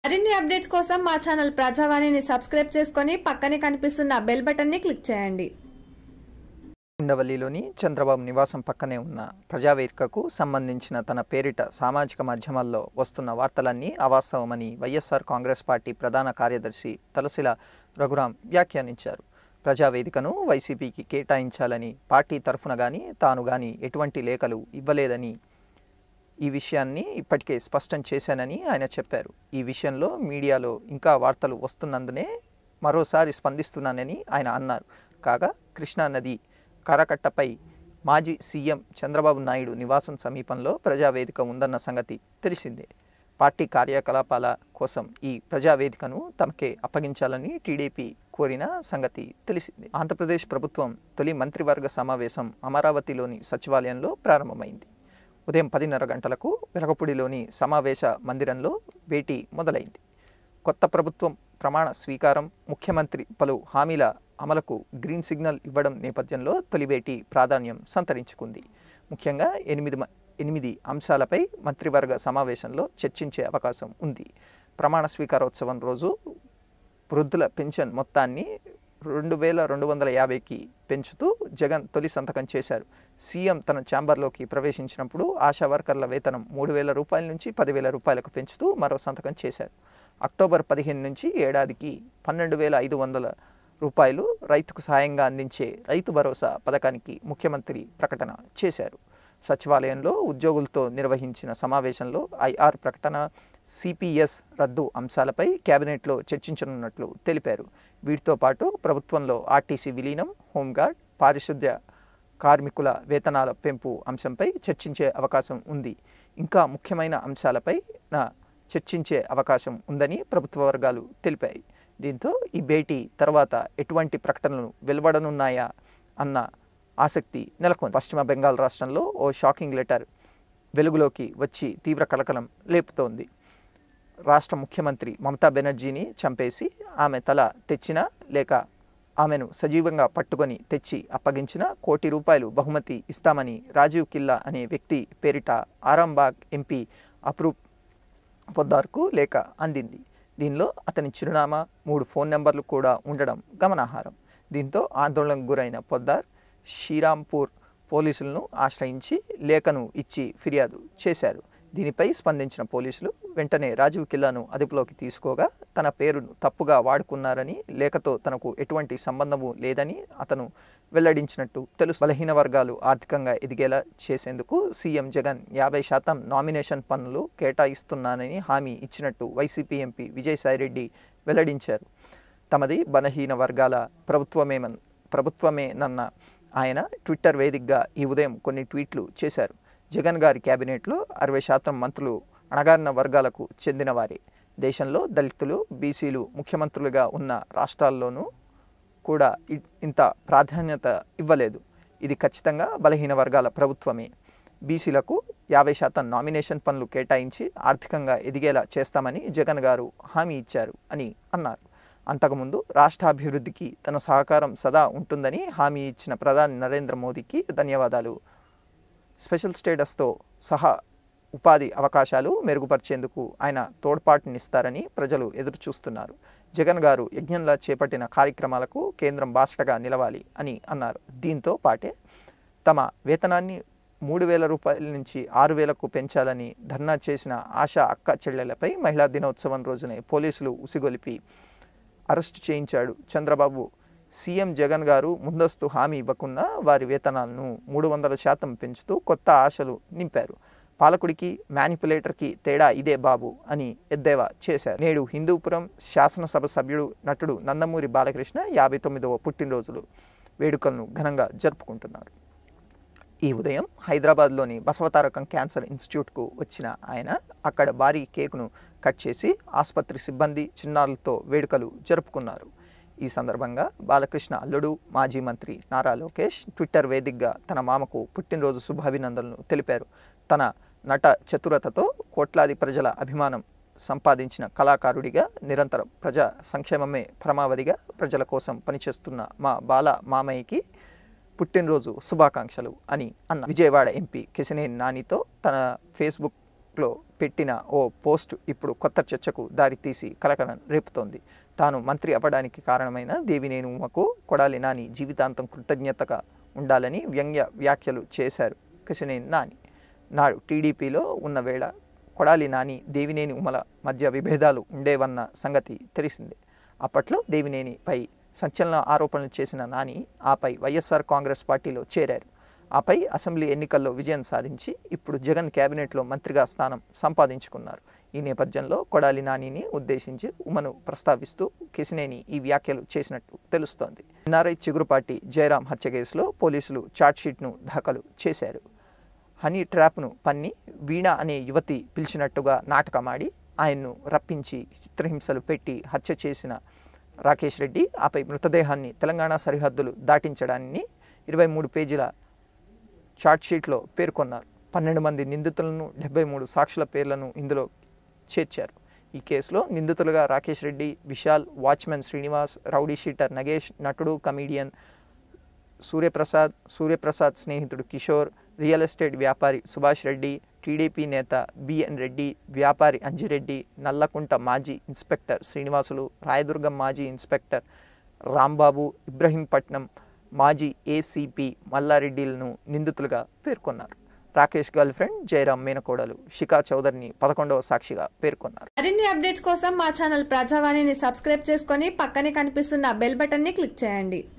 మరిన్ని అప్డేట్స్ కోసం మా ఛానల్ ప్రజావాణిని సబ్స్క్రైబ్ చేసుకొని పక్కనే కనిపిస్తున్న బెల్ బటన్ ని క్లిక్ చేయండి ఉండవల్లిలోని చంద్రబాబు నివాసం పక్కనే ఉన్న ప్రజావేదికకు సంబంధించిన తన పేరిట సామాజిక మాధ్యమాల్లో వస్తున్న వార్తలన్నీ అవాస్తవమని వైఎస్ఆర్ కాంగ్రెస్ పార్టీ ప్రధాన కార్యదర్శి తలసిల రఘురాం వ్యాఖ్యానించారు ప్రజావేదికను వైసీపీకి కేటాయించాలని పార్టీ తరఫున గాని తాను గాని ఎటువంటి లేఖలు ఇవ్వలేదని ఈ విషయాన్ని ఇప్పటికే స్పష్టం చేశానని ఆయన చెప్పారు ఈ విషయంలో మీడియాలో ఇంకా వార్తలు వస్తున్నందునే మరోసారి స్పందిస్తున్నానని ఆయన అన్నారు కాగా కృష్ణా నది కరకట్టపై మాజీ సీఎం చంద్రబాబు నాయుడు నివాసం సమీపంలో ప్రజావేదిక ఉందన్న సంగతి తెలిసిందే పార్టీ కార్యకలాపాల కోసం ఈ ప్రజావేదికను తమకే అప్పగించాలని టీడీపీ కోరిన సంగతి తెలిసింది ఆంధ్రప్రదేశ్ ప్రభుత్వం తొలి మంత్రివర్గ సమావేశం అమరావతిలోని సచివాలయంలో ప్రారంభమైంది ఉదయం పదిన్నర గంటలకు వెలగపూడిలోని సమావేశ మందిరంలో భేటీ మొదలైంది కొత్త ప్రభుత్వం ప్రమాణ స్వీకారం ముఖ్యమంత్రి పలు హామీల అమలుకు గ్రీన్ సిగ్నల్ ఇవ్వడం నేపథ్యంలో తొలి భేటీ ప్రాధాన్యం సంతరించుకుంది ముఖ్యంగా ఎనిమిది మ- ఎనిమిది అంశాలపై మంత్రివర్గ సమావేశంలో చర్చించే అవకాశం ఉంది ప్రమాణ స్వీకారోత్సవం రోజు వృద్ధుల పెన్షన్ మొత్తాన్ని రెండు వేల రెండు వందల యాభైకి పెంచుతూ జగన్ తొలి సంతకం చేశారు సీఎం తన ఛాంబర్లోకి ప్రవేశించినప్పుడు ఆశా వర్కర్ల వేతనం మూడు వేల రూపాయల నుంచి పదివేల రూపాయలకు పెంచుతూ మరో సంతకం చేశారు అక్టోబర్ పదిహేను నుంచి ఏడాదికి పన్నెండు వేల ఐదు వందల రూపాయలు రైతుకు సాయంగా అందించే రైతు భరోసా పథకానికి ముఖ్యమంత్రి ప్రకటన చేశారు సచివాలయంలో ఉద్యోగులతో నిర్వహించిన సమావేశంలో ఐఆర్ ప్రకటన సిపిఎస్ రద్దు అంశాలపై కేబినెట్లో చర్చించనున్నట్లు తెలిపారు వీటితో పాటు ప్రభుత్వంలో ఆర్టీసీ విలీనం హోంగార్డ్ పారిశుద్ధ్య కార్మికుల వేతనాల పెంపు అంశంపై చర్చించే అవకాశం ఉంది ఇంకా ముఖ్యమైన అంశాలపై నా చర్చించే అవకాశం ఉందని ప్రభుత్వ వర్గాలు తెలిపాయి దీంతో ఈ భేటీ తర్వాత ఎటువంటి ప్రకటనలు వెలువడనున్నాయా అన్న ఆసక్తి నెలకొంది పశ్చిమ బెంగాల్ రాష్ట్రంలో ఓ షాకింగ్ లెటర్ వెలుగులోకి వచ్చి తీవ్ర కలకలం లేపుతోంది రాష్ట్ర ముఖ్యమంత్రి మమతా బెనర్జీని చంపేసి ఆమె తల తెచ్చినా లేక ఆమెను సజీవంగా పట్టుకొని తెచ్చి అప్పగించిన కోటి రూపాయలు బహుమతి ఇస్తామని రాజీవ్ కిల్లా అనే వ్యక్తి పేరిట ఆరాంబాగ్ ఎంపీ అప్రూప్ పొద్దార్కు లేఖ అందింది దీనిలో అతని చిరునామా మూడు ఫోన్ నెంబర్లు కూడా ఉండడం గమనార్హం దీంతో ఆందోళనకు గురైన పొద్దార్ శ్రీరాంపూర్ పోలీసులను ఆశ్రయించి లేఖను ఇచ్చి ఫిర్యాదు చేశారు దీనిపై స్పందించిన పోలీసులు వెంటనే రాజీవ్ కిల్లాను అదుపులోకి తీసుకోగా తన పేరును తప్పుగా వాడుకున్నారని లేఖతో తనకు ఎటువంటి సంబంధము లేదని అతను వెల్లడించినట్టు తెలుసు బలహీన వర్గాలు ఆర్థికంగా ఎదిగేలా చేసేందుకు సీఎం జగన్ యాభై శాతం నామినేషన్ పన్నులు కేటాయిస్తున్నానని హామీ ఇచ్చినట్టు వైసీపీ ఎంపీ విజయసాయిరెడ్డి వెల్లడించారు తమది బలహీన వర్గాల ప్రభుత్వమేమన్ ప్రభుత్వమేనన్న ఆయన ట్విట్టర్ వేదికగా ఈ ఉదయం కొన్ని ట్వీట్లు చేశారు జగన్ గారి కేబినెట్లో అరవై శాతం మంత్రులు అణగారిన వర్గాలకు చెందినవారే దేశంలో దళితులు బీసీలు ముఖ్యమంత్రులుగా ఉన్న రాష్ట్రాల్లోనూ కూడా ఇ- ఇంత ప్రాధాన్యత ఇవ్వలేదు ఇది ఖచ్చితంగా బలహీన వర్గాల ప్రభుత్వమే బీసీలకు యాభై శాతం నామినేషన్ పనులు కేటాయించి ఆర్థికంగా ఎదిగేలా చేస్తామని జగన్ గారు హామీ ఇచ్చారు అని అన్నారు అంతకుముందు రాష్ట్రాభివృద్ధికి తన సహకారం సదా ఉంటుందని హామీ ఇచ్చిన ప్రధాని నరేంద్ర మోదీకి ధన్యవాదాలు స్పెషల్ స్టేటస్తో సహా ఉపాధి అవకాశాలు మెరుగుపరిచేందుకు ఆయన తోడ్పాటునిస్తారని ప్రజలు ఎదురు చూస్తున్నారు జగన్ గారు యజ్ఞంలా చేపట్టిన కార్యక్రమాలకు కేంద్రం బాసటగా నిలవాలి అని అన్నారు దీంతో పాటే తమ వేతనాన్ని మూడు వేల రూపాయల నుంచి ఆరు వేలకు పెంచాలని ధర్నా చేసిన ఆశా అక్క చెల్లెలపై మహిళా దినోత్సవం రోజునే పోలీసులు ఉసిగొలిపి అరెస్టు చేయించాడు చంద్రబాబు సీఎం జగన్ గారు ముందస్తు హామీ ఇవ్వకుండా వారి వేతనాలను మూడు వందల శాతం పెంచుతూ కొత్త ఆశలు నింపారు పాలకుడికి మ్యానిపులేటర్కి తేడా ఇదే బాబు అని ఎద్దేవా చేశారు నేడు హిందూపురం శాసనసభ సభ్యుడు నటుడు నందమూరి బాలకృష్ణ యాభై తొమ్మిదవ పుట్టినరోజులు వేడుకలను ఘనంగా జరుపుకుంటున్నారు ఈ ఉదయం హైదరాబాద్లోని బసవతారకం క్యాన్సర్ ఇన్స్టిట్యూట్కు వచ్చిన ఆయన అక్కడ భారీ కేకును కట్ చేసి ఆసుపత్రి సిబ్బంది చిన్నారులతో వేడుకలు జరుపుకున్నారు ఈ సందర్భంగా బాలకృష్ణ అల్లుడు మాజీ మంత్రి నారా లోకేష్ ట్విట్టర్ వేదికగా తన మామకు పుట్టినరోజు శుభాభినందనలు తెలిపారు తన నట చతురతతో కోట్లాది ప్రజల అభిమానం సంపాదించిన కళాకారుడిగా నిరంతరం ప్రజా సంక్షేమమే పరమావధిగా ప్రజల కోసం పనిచేస్తున్న మా బాల మామయ్యకి పుట్టినరోజు శుభాకాంక్షలు అని అన్న విజయవాడ ఎంపీ కిశనేని నానితో తన ఫేస్బుక్ ఫేస్బుక్లో పెట్టిన ఓ పోస్ట్ ఇప్పుడు కొత్త చర్చకు దారితీసి కలకలం రేపుతోంది తాను మంత్రి అవ్వడానికి కారణమైన దేవినేని ఉమకు కొడాలి నాని జీవితాంతం కృతజ్ఞతగా ఉండాలని వ్యంగ్య వ్యాఖ్యలు చేశారు కిసినేని నాని నాడు టీడీపీలో ఉన్న వేళ కొడాలి నాని దేవినేని ఉమల మధ్య విభేదాలు ఉండేవన్న సంగతి తెలిసిందే అప్పట్లో దేవినేనిపై సంచలన ఆరోపణలు చేసిన నాని ఆపై వైఎస్ఆర్ కాంగ్రెస్ పార్టీలో చేరారు ఆపై అసెంబ్లీ ఎన్నికల్లో విజయం సాధించి ఇప్పుడు జగన్ కేబినెట్లో మంత్రిగా స్థానం సంపాదించుకున్నారు ఈ నేపథ్యంలో కొడాలి నానిని ఉద్దేశించి ఉమను ప్రస్తావిస్తూ కిసినేని ఈ వ్యాఖ్యలు చేసినట్టు తెలుస్తోంది ఎన్ఆర్ఐ చిగురుపాటి జయరాం హత్య కేసులో పోలీసులు ఛార్జ్షీట్ను దాఖలు చేశారు హనీ ట్రాప్ను పన్ని వీణ అనే యువతి పిలిచినట్టుగా నాటకమాడి ఆయన్ను రప్పించి చిత్రహింసలు పెట్టి హత్య చేసిన రాకేష్ రెడ్డి ఆపై మృతదేహాన్ని తెలంగాణ సరిహద్దులు దాటించడాన్ని ఇరవై మూడు పేజీల షీట్లో పేర్కొన్నారు పన్నెండు మంది నిందితులను డెబ్బై మూడు సాక్షుల పేర్లను ఇందులో చేర్చారు ఈ కేసులో నిందితులుగా Rakesh Reddy Vishal watchman Srinivas rowdy sheeter Nagesh నటుడు కమీడియన్ సూర్యప్రసాద్ సూర్యప్రసాద్ స్నేహితుడు కిషోర్ రియల్ ఎస్టేట్ వ్యాపారి సుభాష్ రెడ్డి టీడీపీ నేత బిఎన్ రెడ్డి వ్యాపారి అంజిరెడ్డి నల్లకుంట మాజీ ఇన్స్పెక్టర్ శ్రీనివాసులు రాయదుర్గం మాజీ ఇన్స్పెక్టర్ రాంబాబు ఇబ్రహీంపట్నం మాజీ ఏసీపీ మల్లారెడ్డిలను నిందితులుగా పేర్కొన్నారు రాకేష్ గర్ల్ ఫ్రెండ్ జయరాం మేనకోడలు శిఖా చౌదరిని పదకొండవ సాక్షిగా పేర్కొన్నారు మరిన్ని అప్డేట్స్ కోసం మా ఛానల్ ప్రజావాణిని సబ్స్క్రైబ్ చేసుకొని పక్కనే కనిపిస్తున్న బెల్ బటన్ ని క్లిక్ చేయండి